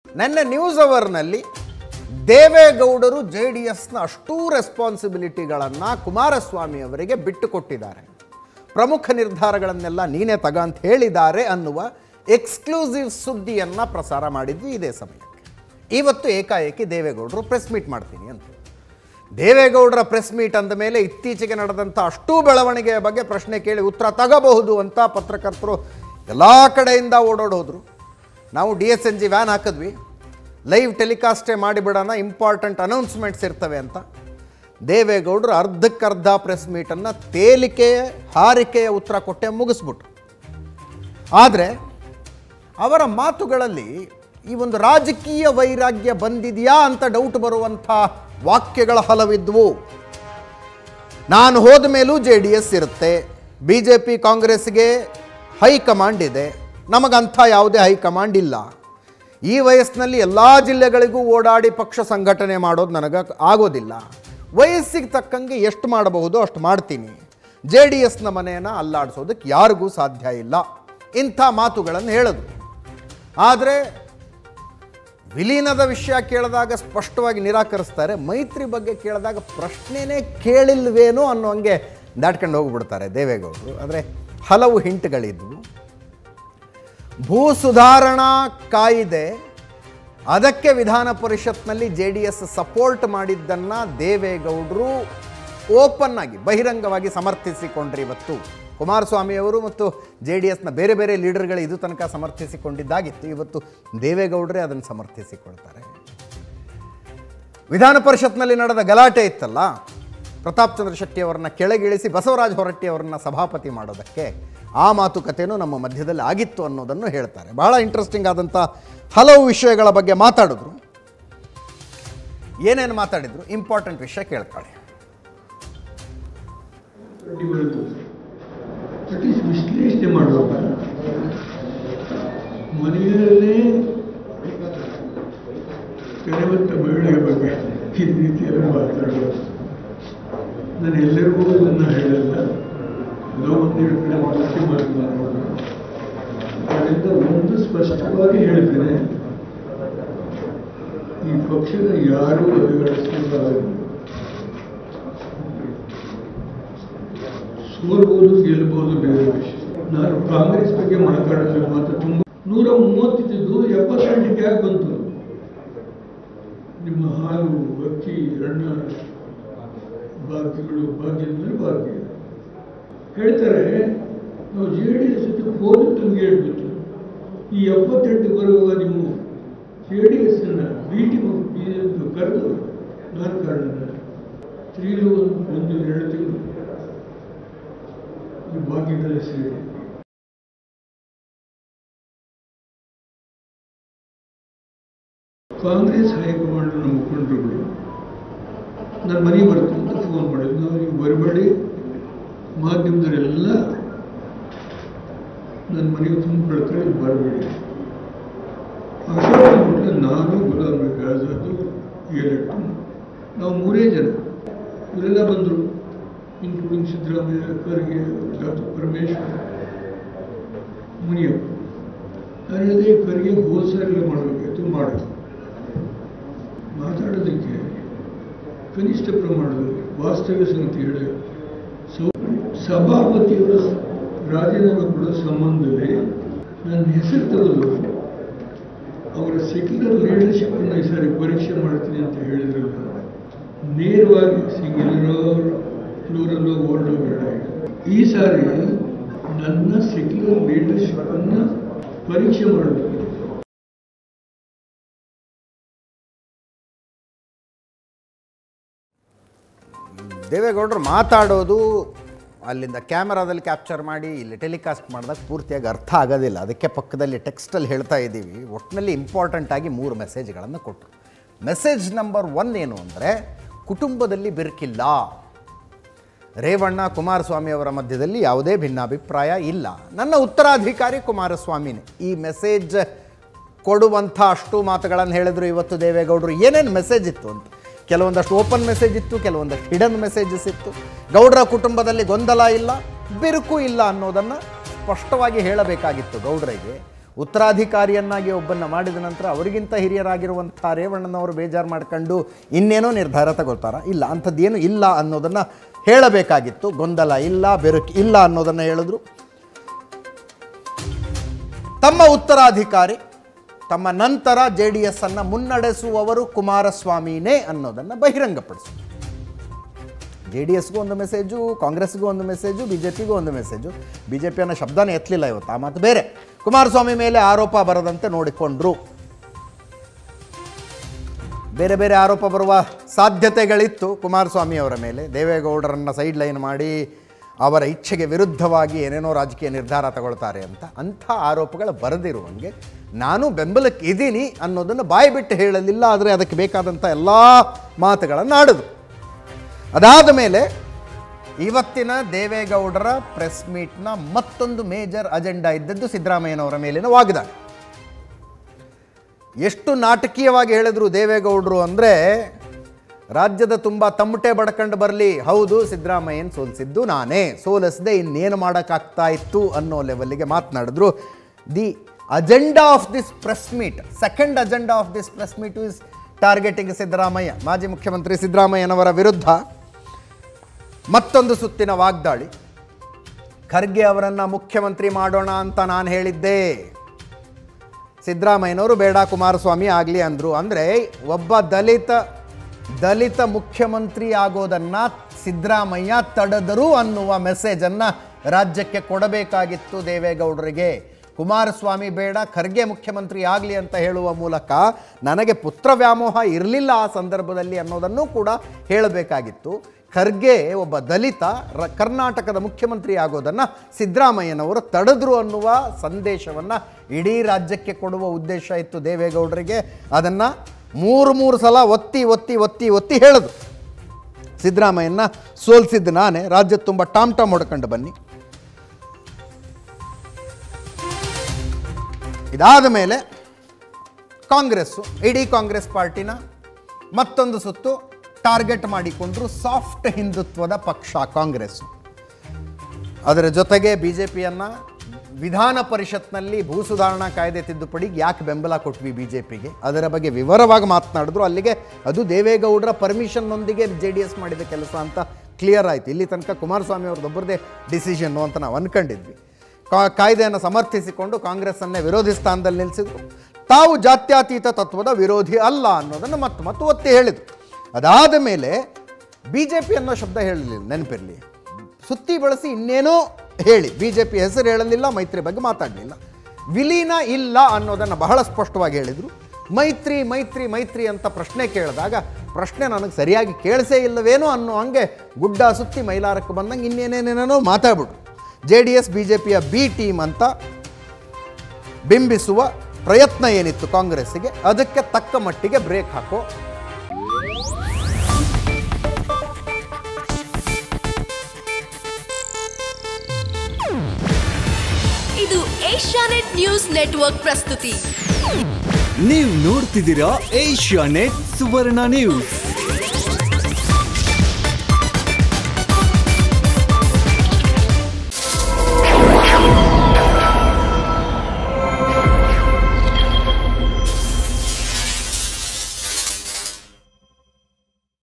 ನನ್ನ ನ್ಯೂಸ್ ಅವರ್ನಲ್ಲಿ ದೇವೇಗೌಡರು J D ಎಸ್ನ ಅಷ್ಟೂ ರೆಸ್ಪಾನ್ಸಿಬಿಲಿಟಿಗಳನ್ನು ಕುಮಾರಸ್ವಾಮಿ ಅವರಿಗೆ ಬಿಟ್ಟುಕೊಟ್ಟಿದ್ದಾರೆ ಪ್ರಮುಖ ನಿರ್ಧಾರಗಳನ್ನೆಲ್ಲ ನೀನೇ ತಗ ಅಂತ ಹೇಳಿದ್ದಾರೆ ಅನ್ನುವ ಎಕ್ಸ್ಕ್ಲೂಸಿವ್ ಸುದ್ದಿಯನ್ನು ಪ್ರಸಾರ ಮಾಡಿದ್ವಿ ಇದೇ ಸಮಯಕ್ಕೆ ಇವತ್ತು ಏಕಾಏಕಿ ದೇವೇಗೌಡರು ಪ್ರೆಸ್ ಮೀಟ್ ಮಾಡ್ತೀನಿ ಅಂತ ದೇವೇಗೌಡರ ಪ್ರೆಸ್ ಮೀಟ್ ಅಂದ ಮೇಲೆ ಇತ್ತೀಚೆಗೆ ನಡೆದಂಥ ಅಷ್ಟೂ ಬೆಳವಣಿಗೆಯ ಬಗ್ಗೆ ಪ್ರಶ್ನೆ ಕೇಳಿ ಉತ್ತರ ತಗೋಬಹುದು ಅಂತ ಪತ್ರಕರ್ತರು ಎಲ್ಲ ಕಡೆಯಿಂದ ಓಡೋಡೋದ್ರು ನಾವು D S N G van ಹಾಕಿದ್ವಿ ಲೈವ್ ಟೆಲಿಕಾಸ್ಟೇ ಮಾಡಿಬಿಡೋಣ ಇಂಪಾರ್ಟೆಂಟ್ ಅನೌನ್ಸ್ಮೆಂಟ್ಸ್ ಇರ್ತವೆ ಅಂತ ದೇವೇಗೌಡರು ಅರ್ಧಕ್ಕರ್ಧ ಪ್ರೆಸ್ ಮೀಟನ್ನು ತೇಲಿಕೆ ಹಾರಿಕೆಯ ಉತ್ತರ ಕೊಟ್ಟೆ ಮುಗಿಸ್ಬಿಟ್ರು ಆದರೆ ಅವರ ಮಾತುಗಳಲ್ಲಿ ಈ ಒಂದು ರಾಜಕೀಯ ವೈರಾಗ್ಯ ಬಂದಿದೆಯಾ ಅಂತ ಡೌಟ್ ಬರುವಂಥ ವಾಕ್ಯಗಳ ಹಲವಿದ್ವು ನಾನು ಹೋದ ಮೇಲೂ ಜೆ ಡಿ ಎಸ್ ಇರುತ್ತೆ ಬಿ ಜೆ ಪಿ ಕಾಂಗ್ರೆಸ್ಗೆ ಹೈಕಮಾಂಡ್ ಇದೆ ನಮಗಂಥ ಯಾವುದೇ ಹೈಕಮಾಂಡ್ ಇಲ್ಲ ಈ ವಯಸ್ಸಿನಲ್ಲಿ ಎಲ್ಲ ಜಿಲ್ಲೆಗಳಿಗೂ ಓಡಾಡಿ ಪಕ್ಷ ಸಂಘಟನೆ ಮಾಡೋದು ನನಗೆ ಆಗೋದಿಲ್ಲ ವಯಸ್ಸಿಗೆ ತಕ್ಕಂಗೆ ಎಷ್ಟು ಮಾಡಬಹುದು ಅಷ್ಟು ಮಾಡ್ತೀನಿ ಜೆ ಡಿ ಎಸ್ನ ಮನೆಯನ್ನು ಅಲ್ಲಾಡಿಸೋದಕ್ಕೆ ಯಾರಿಗೂ ಸಾಧ್ಯ ಇಲ್ಲ ಇಂಥ ಮಾತುಗಳನ್ನು ಹೇಳಿದ್ರು ಆದರೆ ವಿಲೀನದ ವಿಷಯ ಕೇಳಿದಾಗ ಸ್ಪಷ್ಟವಾಗಿ ನಿರಾಕರಿಸ್ತಾರೆ ಮೈತ್ರಿ ಬಗ್ಗೆ ಕೇಳಿದಾಗ ಪ್ರಶ್ನೆನೇ ಕೇಳಿಲ್ವೇನೋ ಅನ್ನೋ ಹಂಗೆ ದಾಟ್ಕೊಂಡು ಹೋಗ್ಬಿಡ್ತಾರೆ ದೇವೇಗೌಡರು ಆದರೆ ಹಲವು ಹಿಂಟ್ಗಳಿದ್ವು ಭೂ ಸುಧಾರಣಾ ಕಾಯಿದೆ ಅದಕ್ಕೆ ವಿಧಾನ ಪರಿಷತ್ನಲ್ಲಿ ಜೆ ಡಿ ಎಸ್ ಸಪೋರ್ಟ್ ಮಾಡಿದ್ದನ್ನು ದೇವೇಗೌಡರು ಓಪನ್ ಆಗಿ ಬಹಿರಂಗವಾಗಿ ಸಮರ್ಥಿಸಿಕೊಂಡ್ರು ಇವತ್ತು ಕುಮಾರಸ್ವಾಮಿಯವರು ಮತ್ತು ಜೆ ಡಿ ಎಸ್ನ ಬೇರೆ ಬೇರೆ ಲೀಡರ್ಗಳು ಇದು ತನಕ ಸಮರ್ಥಿಸಿಕೊಂಡಿದ್ದಾಗಿತ್ತು ಇವತ್ತು ದೇವೇಗೌಡರೇ ಅದನ್ನು ಸಮರ್ಥಿಸಿಕೊಳ್ತಾರೆ ವಿಧಾನ ಪರಿಷತ್ನಲ್ಲಿ ನಡೆದ ಗಲಾಟೆ ಇತ್ತಲ್ಲ ಪ್ರತಾಪ್ ಚಂದ್ರ ಶೆಟ್ಟಿ ಅವರನ್ನ ಕೆಳಗಿಳಿಸಿ ಬಸವರಾಜ ಹೊರಟ್ಟಿ ಅವರನ್ನ ಸಭಾಪತಿ ಮಾಡೋದಕ್ಕೆ ಆ ಮಾತುಕತೆಯೂ ನಮ್ಮ ಮಧ್ಯದಲ್ಲಿ ಆಗಿತ್ತು ಅನ್ನೋದನ್ನು ಹೇಳ್ತಾರೆ ಬಹಳ ಇಂಟ್ರೆಸ್ಟಿಂಗ್ ಆದಂಥ ಹಲವು ವಿಷಯಗಳ ಬಗ್ಗೆ ಮಾತಾಡಿದ್ರು ಏನೇನು ಮಾತಾಡಿದ್ರು ಇಂಪಾರ್ಟೆಂಟ್ ವಿಷಯ ಕೇಳ್ತಾಳೆ ಇವತ್ತು ಅಟ್ಲೀಸ್ಟ್ ವಿಶ್ಲೇಷಣೆ ಮಾಡುವಾಗ ಮನೆಯಲ್ಲೇ ತೆರೆವಂತ ಮಹಿಳೆಯ ಬಗ್ಗೆ ಈ ರೀತಿಯಲ್ಲಿ ಮಾತಾಡೋದು ನಾನು ಎಲ್ಲರಿಗೂ ಇದನ್ನು ಹೇಳಲ್ಲ ಎಲ್ಲೋ ಒಂದೆರಡು ಕಡೆ ಮಾಹಿತಿ ಮಾತನಾಡೋದು ಅದರಿಂದ ಒಂದು ಸ್ಪಷ್ಟವಾಗಿ ಹೇಳ್ತೇನೆ ಈ ಪಕ್ಷದ ಯಾರೂ ಅಭಿವೃದ್ಧಿಸಲಾಗಲ್ಲ ಸೋಲ್ಬೋದು ಗೆಲ್ಬೋದು ಬೇರೆ ವಿಷಯ ನಾನು ಕಾಂಗ್ರೆಸ್ ಬಗ್ಗೆ ಮಾತಾಡೋದು ಮಾತ್ರ ತುಂಬ ನೂರ ಮೂವತ್ತಿದ್ದು ಎಪ್ಪತ್ತೆಂಟಕ್ಕೆ ಯಾಕೆ ಬಂತು ನಿಮ್ಮ ಹಾಲು ಅಕ್ಕಿ ಹಣ್ಣ ಭಾಗ್ಯಗಳು ಭಾಗ್ಯದ ಮೇಲೆ ಭಾಗ್ಯ ಹೇಳ್ತಾರೆ ನಾವು ಜೆ ಡಿ ಎಸ್ ಜೊತೆ ಹೋದ ನಮಗೆ ಹೇಳ್ಬಿಟ್ಟು ಈ ಎಪ್ಪತ್ತೆಂಟು ಬರುವಾಗ ನೀವು ಜೆ ಡಿ ಎಸ್ ಅನ್ನ ಭೇಟಿ ಕರೆದು ನಾನು ಕಾರಣ ಸ್ತ್ರೀಗಳು ಒಂದು ಎರಡು ತಿಂಗಳು ಈ ಭಾಗ್ಯದಲ್ಲಿ ಸೇರಿ ಕಾಂಗ್ರೆಸ್ ಹೈಕಮಾಂಡ್ನ ಮುಖಂಡರುಗಳು ನನ್ನ ಮನೆಗೆ ಬರ್ತೀನಿ ಅಂತ ಫೋನ್ ಮಾಡಿದ್ರು ನಾವು ನೀವು ಬರಬೇಡಿ ಮಾಧ್ಯಮದವರೆಲ್ಲ ನನ್ನ ಮನೆಗೆ ತುಂಬಿಕೊಳ್ತಾರೆ ನೀವು ಬರಬೇಡಿ ಅಶೋಕ ನಾನು ಗುಲಾಂ ನಬಿ ಆಜಾದ್ ಏಲೆಟ್ಟು ನಾವು ಮೂರೇ ಜನ ಇವರೆಲ್ಲ ಬಂದರು ಇನ್ಕ್ಲೂಡಿಂಗ್ ಸಿದ್ದರಾಮಯ್ಯ ಖರ್ಗೆ ಡಾಕ್ಟರ್ ಪರಮೇಶ್ವರ್ ಮುನಿಯಪ್ಪ ನಾನು ಹೇಳಿದೆ ಖರ್ಗೆ ಹೋದ ಸಾರಿಲ್ಲ ಮಾಡಬೇಕಾಯ್ತು ಮಾಡಿದ್ರು ಮಾತಾಡೋದಕ್ಕೆ ಕನಿಷ್ಠ ಪ್ರಮಾಣದಲ್ಲಿ ವಾಸ್ತವ ಸಂಗತಿ ಹೇಳಿ ಸೌ ಸಭಾಪತಿಯವರ ರಾಜೀನಾಮೆ ಕೊಡೋ ಸಂಬಂಧದಲ್ಲಿ ನನ್ನ ಹೆಸರು ತೆಗೆದು ಅವರ ಸೆಕ್ಯುಲರ್ ಲೀಡರ್ಶಿಪ್ಪನ್ನು ಈ ಸಾರಿ ಪರೀಕ್ಷೆ ಮಾಡ್ತೀನಿ ಅಂತ ಹೇಳಿದ್ರಲ್ಲ ನೇರವಾಗಿ ಸಿಂಗ್ಯುಲರೋ ಪ್ಲೂರಲ್ಲೋ ವರ್ಡೋ ಬೇಡ ಈ ಸಾರಿ ನನ್ನ ಸೆಕ್ಯುಲರ್ ಲೀಡರ್ಶಿಪ್ಪನ್ನು ಪರೀಕ್ಷೆ ಮಾಡಬೇಕು ದೇವೇಗೌಡರು ಮಾತಾಡೋದು ಅಲ್ಲಿಂದ ಕ್ಯಾಮರಾದಲ್ಲಿ ಕ್ಯಾಪ್ಚರ್ ಮಾಡಿ ಇಲ್ಲಿ ಟೆಲಿಕಾಸ್ಟ್ ಮಾಡಿದಾಗ ಪೂರ್ತಿಯಾಗಿ ಅರ್ಥ ಆಗೋದಿಲ್ಲ ಅದಕ್ಕೆ ಪಕ್ಕದಲ್ಲಿ ಟೆಕ್ಸ್ಟಲ್ಲಿ ಹೇಳ್ತಾ ಇದ್ದೀವಿ ಒಟ್ಟಿನಲ್ಲಿ ಇಂಪಾರ್ಟೆಂಟ್ ಆಗಿ ಮೂರು ಮೆಸೇಜ್ಗಳನ್ನು ಕೊಟ್ಟರು ಮೆಸೇಜ್ ನಂಬರ್ ಒನ್ ಏನು ಅಂದರೆ ಕುಟುಂಬದಲ್ಲಿ ಬಿರುಕಿಲ್ಲ ರೇವಣ್ಣ ಕುಮಾರಸ್ವಾಮಿ ಅವರ ಮಧ್ಯದಲ್ಲಿ ಯಾವುದೇ ಭಿನ್ನಾಭಿಪ್ರಾಯ ಇಲ್ಲ ನನ್ನ ಉತ್ತರಾಧಿಕಾರಿ ಕುಮಾರಸ್ವಾಮಿನೇ ಈ ಮೆಸೇಜ್ ಕೊಡುವಂಥ ಅಷ್ಟು ಮಾತುಗಳನ್ನು ಹೇಳಿದ್ರು ಇವತ್ತು ದೇವೇಗೌಡರು ಏನೇನು ಮೆಸೇಜ್ ಇತ್ತು ಅಂತ ಕೆಲವೊಂದಷ್ಟು ಓಪನ್ ಮೆಸೇಜ್ ಇತ್ತು ಕೆಲವೊಂದಷ್ಟು ಹಿಡನ್ ಮೆಸೇಜಸ್ ಇತ್ತು ಗೌಡರ ಕುಟುಂಬದಲ್ಲಿ ಗೊಂದಲ ಇಲ್ಲ ಬಿರುಕು ಇಲ್ಲ ಅನ್ನೋದನ್ನು ಸ್ಪಷ್ಟವಾಗಿ ಹೇಳಬೇಕಾಗಿತ್ತು ಗೌಡ್ರಿಗೆ ಉತ್ತರಾಧಿಕಾರಿಯನ್ನಾಗಿ ಒಬ್ಬನ್ನ ಮಾಡಿದ ನಂತರ ಅವರಿಗಿಂತ ಹಿರಿಯರಾಗಿರುವಂಥ ರೇವಣ್ಣನವರು ಬೇಜಾರು ಮಾಡ್ಕೊಂಡು ಇನ್ನೇನೋ ನಿರ್ಧಾರ ತಗೊಳ್ತಾರ ಇಲ್ಲ ಅಂಥದ್ದೇನು ಇಲ್ಲ ಅನ್ನೋದನ್ನು ಹೇಳಬೇಕಾಗಿತ್ತು ಗೊಂದಲ ಇಲ್ಲ ಬೆರುಕು ಇಲ್ಲ ಅನ್ನೋದನ್ನು ಹೇಳಿದ್ರು ತಮ್ಮ ಉತ್ತರಾಧಿಕಾರಿ ತಮ್ಮ ನಂತರ ಜೆ ಡಿ ಎಸ್ ಅನ್ನು ಮುನ್ನಡೆಸುವವರು ಕುಮಾರಸ್ವಾಮಿನೇ ಅನ್ನೋದನ್ನು ಬಹಿರಂಗಪಡಿಸಿದರು ಜೆ ಡಿ ಎಸ್ಗೂ ಒಂದು ಮೆಸೇಜು ಕಾಂಗ್ರೆಸ್ಗೂ ಒಂದು ಮೆಸೇಜು ಬಿ ಜೆ ಪಿಗೂ ಒಂದು ಮೆಸೇಜು ಬಿ ಜೆ ಪಿಯನ್ನು ಶಬ್ದನೇ ಎತ್ತಲಿಲ್ಲ ಇವತ್ತು ಆ ಮಾತು ಬೇರೆ ಕುಮಾರಸ್ವಾಮಿ ಮೇಲೆ ಆರೋಪ ಬರದಂತೆ ನೋಡಿಕೊಂಡ್ರು ಬೇರೆ ಬೇರೆ ಆರೋಪ ಬರುವ ಸಾಧ್ಯತೆಗಳಿತ್ತು ಕುಮಾರಸ್ವಾಮಿ ಅವರ ಮೇಲೆ ದೇವೇಗೌಡರನ್ನು ಸೈಡ್ ಲೈನ್ ಮಾಡಿ ಅವರ ಇಚ್ಛೆಗೆ ವಿರುದ್ಧವಾಗಿ ಏನೇನೋ ರಾಜಕೀಯ ನಿರ್ಧಾರ ತಗೊಳ್ತಾರೆ ಅಂತ ಅಂಥ ಆರೋಪಗಳು ಬರದಿರುವಂಗೆ ನಾನು ಬೆಂಬಲಕ್ಕೆ ಇದ್ದೀನಿ ಅನ್ನೋದನ್ನು ಬಾಯಿ ಬಿಟ್ಟು ಹೇಳಲಿಲ್ಲ ಆದರೆ ಅದಕ್ಕೆ ಬೇಕಾದಂಥ ಎಲ್ಲ ಮಾತುಗಳನ್ನು ಆಡಿದ್ರು ಅದಾದ ಮೇಲೆ ಇವತ್ತಿನ ದೇವೇಗೌಡರ ಪ್ರೆಸ್ ಮೀಟ್ನ ಮತ್ತೊಂದು ಮೇಜರ್ ಅಜೆಂಡಾ ಇದ್ದದ್ದು ಸಿದ್ದರಾಮಯ್ಯನವರ ಮೇಲಿನ ವಾಗ್ದಾಳಿ ಎಷ್ಟು ನಾಟಕೀಯವಾಗಿ ಹೇಳಿದ್ರು ದೇವೇಗೌಡರು ಅಂದರೆ ರಾಜ್ಯದ ತುಂಬ ತಮ್ಮಟೆ ಬಡ್ಕೊಂಡು ಬರಲಿ ಹೌದು ಸಿದ್ದರಾಮಯ್ಯನ ಸೋಲಿಸಿದ್ದು ನಾನೇ ಸೋಲಿಸದೆ ಇನ್ನೇನು ಮಾಡೋಕ್ಕಾಗ್ತಾ ಇತ್ತು ಅನ್ನೋ ಲೆವೆಲ್ಗೆ ಮಾತನಾಡಿದ್ರು the agenda of this press meet second agenda of this press meet is targeting Siddaramaiah ಮಾಜಿ ಮುಖ್ಯಮಂತ್ರಿ ಸಿದ್ದರಾಮಯ್ಯನವರ ವಿರುದ್ಧ ಮತ್ತೊಂದು ಸುತ್ತಿನ ವಾಗ್ದಾಳಿ ಖರ್ಗೆ ಅವರನ್ನು ಮುಖ್ಯಮಂತ್ರಿ ಮಾಡೋಣ ಅಂತ ನಾನು ಹೇಳಿದ್ದೆ ಸಿದ್ದರಾಮಯ್ಯನವರು ಬೇಡ ಕುಮಾರಸ್ವಾಮಿ ಆಗಲಿ ಅಂದರು ಅಂದರೆ ಒಬ್ಬ ದಲಿತ ದಲಿತ ಮುಖ್ಯಮಂತ್ರಿ ಆಗೋದನ್ನು ಸಿದ್ದರಾಮಯ್ಯ ತಡೆದರು ಅನ್ನುವ ಮೆಸೇಜನ್ನು ರಾಜ್ಯಕ್ಕೆ ಕೊಡಬೇಕಾಗಿತ್ತು ದೇವೇಗೌಡರಿಗೆ ಕುಮಾರಸ್ವಾಮಿ ಬೇಡ ಖರ್ಗೆ ಮುಖ್ಯಮಂತ್ರಿ ಆಗಲಿ ಅಂತ ಹೇಳುವ ಮೂಲಕ ನನಗೆ ಪುತ್ರ ವ್ಯಾಮೋಹ ಇರಲಿಲ್ಲ ಆ ಸಂದರ್ಭದಲ್ಲಿ ಅನ್ನೋದನ್ನು ಕೂಡ ಹೇಳಬೇಕಾಗಿತ್ತು ಖರ್ಗೆ ಒಬ್ಬ ದಲಿತ ರ ಕರ್ನಾಟಕದ ಮುಖ್ಯಮಂತ್ರಿ ಆಗೋದನ್ನು ಸಿದ್ದರಾಮಯ್ಯನವರು ತಡೆದ್ರು ಅನ್ನುವ ಸಂದೇಶವನ್ನು ಇಡೀ ರಾಜ್ಯಕ್ಕೆ ಕೊಡುವ ಉದ್ದೇಶ ಇತ್ತು ದೇವೇಗೌಡರಿಗೆ ಅದನ್ನು ಮೂರು ಮೂರು ಸಲ ಒತ್ತಿ ಒತ್ತಿ ಒತ್ತಿ ಒತ್ತಿ ಹೇಳಿದ್ರು ಸಿದ್ದರಾಮಯ್ಯನ ಸೋಲಿಸಿದ್ದು ನಾನೇ ರಾಜ್ಯದ ತುಂಬ ಟಾಮ್ ಟಾಮ್ ಹೊಡ್ಕೊಂಡು ಬನ್ನಿ ಇದಾದ ಮೇಲೆ ಕಾಂಗ್ರೆಸ್ಸು ಇಡೀ ಕಾಂಗ್ರೆಸ್ ಪಾರ್ಟಿನ ಮತ್ತೊಂದು ಸುತ್ತು ಟಾರ್ಗೆಟ್ ಮಾಡಿಕೊಂಡ್ರು ಸಾಫ್ಟ್ ಹಿಂದುತ್ವದ ಪಕ್ಷ ಕಾಂಗ್ರೆಸ್ಸು ಅದರ ಜೊತೆಗೆ ಬಿ ಜೆ ಪಿಯನ್ನು ವಿಧಾನ ಪರಿಷತ್ನಲ್ಲಿ ಭೂ ಸುಧಾರಣಾ ಕಾಯ್ದೆ ತಿದ್ದುಪಡಿಗೆ ಯಾಕೆ ಬೆಂಬಲ ಕೊಟ್ವಿ ಬಿ ಜೆ ಪಿಗೆ ಅದರ ಬಗ್ಗೆ ವಿವರವಾಗಿ ಮಾತನಾಡಿದ್ರು ಅಲ್ಲಿಗೆ ಅದು ದೇವೇಗೌಡರ ಪರ್ಮಿಷನ್ನೊಂದಿಗೆ ಜೆ ಡಿ ಎಸ್ ಮಾಡಿದ ಕೆಲಸ ಅಂತ ಕ್ಲಿಯರ್ ಆಯಿತು ಇಲ್ಲಿ ತನಕ ಕುಮಾರಸ್ವಾಮಿ ಅವ್ರದ್ದೊಬ್ಬರದೇ ಡಿಸಿಷನ್ನು ಅಂತ ನಾವು ಅಂದ್ಕೊಂಡಿದ್ವಿ ಕಾ ಕಾಯ್ದೆಯನ್ನು ಸಮರ್ಥಿಸಿಕೊಂಡು ಕಾಂಗ್ರೆಸ್ಸನ್ನೇ ವಿರೋಧಿ ಸ್ಥಾನದಲ್ಲಿ ನಿಲ್ಲಿಸಿದ್ರು ತಾವು ಜಾತ್ಯತೀತ ತತ್ವದ ವಿರೋಧಿ ಅಲ್ಲ ಅನ್ನೋದನ್ನು ಮತ್ತೆ ಮತ್ತು ಒತ್ತಿ ಹೇಳಿದರು ಅದಾದ ಮೇಲೆ ಬಿ ಜೆ ಪಿ ಅನ್ನೋ ಶಬ್ದ ಹೇಳಲಿಲ್ಲ ನೆನಪಿರಲಿ ಸುತ್ತಿ ಬಳಸಿ ಇನ್ನೇನೋ ಹೇಳಿ ಬಿ ಜೆ ಪಿ ಹೆಸರು ಹೇಳಲಿಲ್ಲ ಮೈತ್ರಿ ಬಗ್ಗೆ ಮಾತಾಡಲಿಲ್ಲ ವಿಲೀನ ಇಲ್ಲ ಅನ್ನೋದನ್ನು ಬಹಳ ಸ್ಪಷ್ಟವಾಗಿ ಹೇಳಿದರು ಮೈತ್ರಿ ಮೈತ್ರಿ ಮೈತ್ರಿ ಅಂತ ಪ್ರಶ್ನೆ ಕೇಳಿದಾಗ ಪ್ರಶ್ನೆ ನನಗೆ ಸರಿಯಾಗಿ ಕೇಳಿಸೇ ಇಲ್ಲವೇನೋ ಅನ್ನೋ ಹಂಗೆ ಗುಡ್ಡ ಸುತ್ತಿ ಮೈಲಾರಕ್ಕೆ ಬಂದಂಗೆ ಇನ್ನೇನೇನೇನೇನೋ ಮಾತಾಡ್ಬಿಟ್ರು J D S B J ಪಿಯ ಬಿ ಟೀಮ್ ಅಂತ ಬಿಂಬಿಸುವ ಪ್ರಯತ್ನ ಏನಿತ್ತು ಕಾಂಗ್ರೆಸ್ಸಿಗೆ ಅದಕ್ಕೆ ತಕ್ಕ ಮಟ್ಟಿಗೆ ಬ್ರೇಕ್ ಹಾಕೋ ಇದು ಏಷ್ಯಾನೆಟ್ ನ್ಯೂಸ್ ನೆಟ್ವರ್ಕ್ ಪ್ರಸ್ತುತಿ ನೀವು ನೋಡ್ತಿದ್ದೀರಾ ಏಷ್ಯಾ ನೆಟ್ ಸುವರ್ಣ ನ್ಯೂಸ್